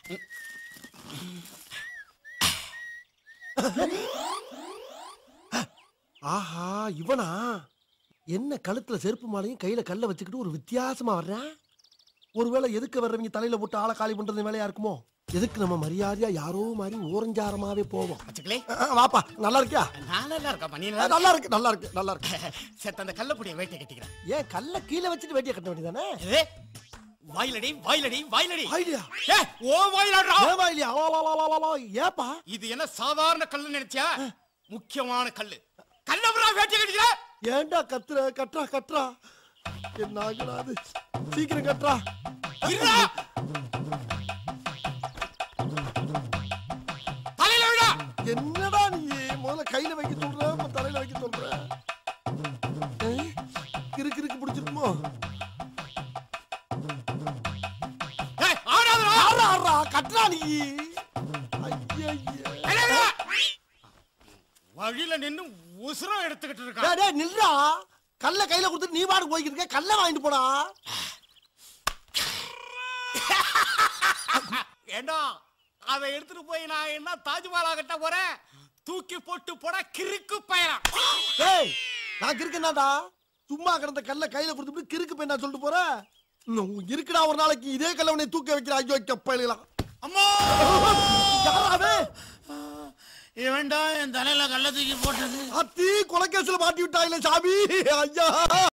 ஆஹா இவனா என்ன கழுத்துல செருப்பு மாலையும் கையில கல்ல வச்சுக்கிட்டு ஒரு வித்தியாசமா வர்றான் ஒருவேளை எதுக்கு வர்றவங்க தலையில போட்டு ஆளை காலி பண்றது வேலையா இருக்குமோ எதுக்கு நம்ம மரியாதையா யாரோ மாதிரி ஓரஞ்சாரமாவே போவோம் பச்சைக்கிளி ஆ, வாப்பா நல்லா இருக்கியா நான் நல்லா இருக்கா நீ ஆ, நல்லா நல்லா இருக்கு நல்லா இருக்கு நல்லா இருக்கு செத்த அந்த கள்ளப்புடிய வேட்டை கட்டிக்கிறேன் ஏன் கல்ல கீழே வச்சுட்டு வேட்டியை கட்ட வேண்டியதானே ஏ வாயிலடி வாயிலடி வாயிலடி ஐடியா ஏ ஓ வாயிலடா ஏவா இல்லையா ஆ, லா, லா, லா, லா, லா. ஏப்பா இது என்ன சாதாரண கல்லு நினைச்சியா முக்கியமான கல்லு கல்லபுரா வேட்டை கட்டிக்கிற ஏன்டா கத்துற கட்டுறா கட்டுறா என்ன ஆகுடா அது சீக்கிரம் கட்டுறா இருடா தலையில விடா என்னடா நீ முதல்ல கையில வைக்க சொல்ற அப்புறம் தலையில வைக்க சொல்ற ஏய், கிறுக்கு கிறுக்கு பிடிச்சிருக்குமோ ஏய் ஆடாதடா ஆறா ஆறா கட்டுறா நீ ஐயையே. தலையில விடா. வழியில நின்னு உசுரம் எடுத்துக்கிட்டு இருக்கான் டேய், டேய், நில்றா கல்ல கையில கொடுத்துட்டு நீ பாடு போய்க்கிட்டு இருக்க கல்ல வாங்கிட்டு போடா ஏண்டா அதை எடுத்துட்டு போய் நான் என்ன தாஜ்மஹாலா கட்ட போறேன் தூக்கி போட்டு போட கிறுக்கு பயணம் டேய் நான் கிறுக்கனாடா சும்மா கிடந்த கல்ல கையில கொடுத்துட்டு கிறுக்கு போய் நான் சொல்லிட்டு போறேன் இன்னும் இருக்குடா ஒரு நாளைக்கு இதே கல்ல உன்னை தூக்க வைக்கிற ஐயோ கப்பலாம் அம்மா யாராவே இவன்டா என் தலையில கள்ள தூக்கி போட்டது அத்தி கொலைக்கேசில மாட்டி விட்டாயில சாமி ஐயா